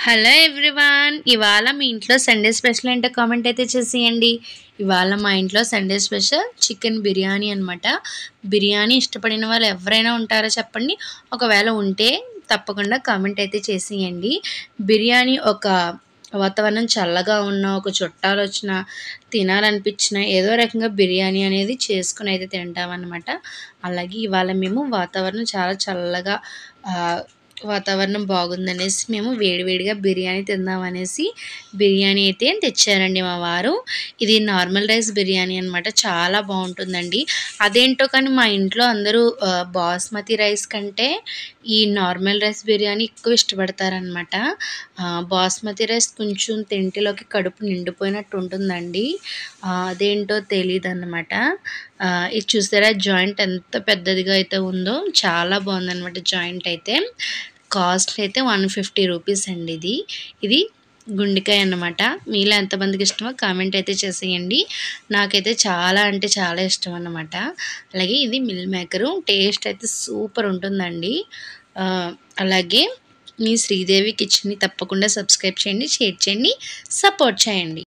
hello everyone ఇవాళ మీ ఇంట్లో Sunday special ఏంటో కామెంట్ అయితే చేసేయండి ఇవాళ మా ఇంట్లో సండే స్పెషల్ చికెన్ బిర్యానీ అనమాట బిర్యానీ ఇష్టపడిన వాళ్ళు ఎవరైనా ఉంటారో చెప్పండి ఒకవేళ ఉంటే తప్పకుండా కామెంట్ అయితే చేసేయండి బిర్యానీ ఒక వాతావరణం చల్లగా ఉన్న ఒక చుట్టాలు వచ్చిన తినాలనిపించిన ఏదో రకంగా బిర్యానీ అనేది చేసుకుని అయితే తింటామన్నమాట అలాగే ఇవాళ మేము వాతావరణం చాలా చల్లగా ఆ, వాతావరణం బాగుందనేసి మేము వేడివేడిగా బిర్యానీ తిందామనేసి బిర్యానీ అయితే తెచ్చారండి మా వారు ఇది నార్మల్ రైస్ బిర్యానీ అనమాట చాలా బాగుంటుందండి అదేంటో కానీ మా ఇంట్లో అందరూ ఆ, బాస్మతి రైస్ కంటే ఈ నార్మల్ రైస్ బిర్యానీ ఎక్కువ ఇష్టపడతారనమాట బాస్మతి రైస్ కొంచెం తింటిలోకి కడుపు నిండిపోయినట్టు ఉంటుందండి ఆ, అదేంటో తెలియదు అనమాట ఇది చూసారా జాయింట్ ఎంత పెద్దదిగా అయితే ఉందో చాలా బాగుందన్నమాట జాయింట్ అయితే కాస్ట్ అయితే వన్ ఫిఫ్టీ రూపీస్ అండి ఇది ఇది గుండెకాయ అన్నమాట మీలో ఎంతమందికి ఇష్టమో కామెంట్ అయితే చేసేయండి నాకైతే చాలా అంటే చాలా ఇష్టం అన్నమాట అలాగే ఇది మిల్ మేకరు టేస్ట్ అయితే సూపర్ ఉంటుందండి ఆ, అలాగే మీ శ్రీదేవి కిచెన్ని తప్పకుండా సబ్స్క్రైబ్ చేయండి షేర్ చేయండి సపోర్ట్ చేయండి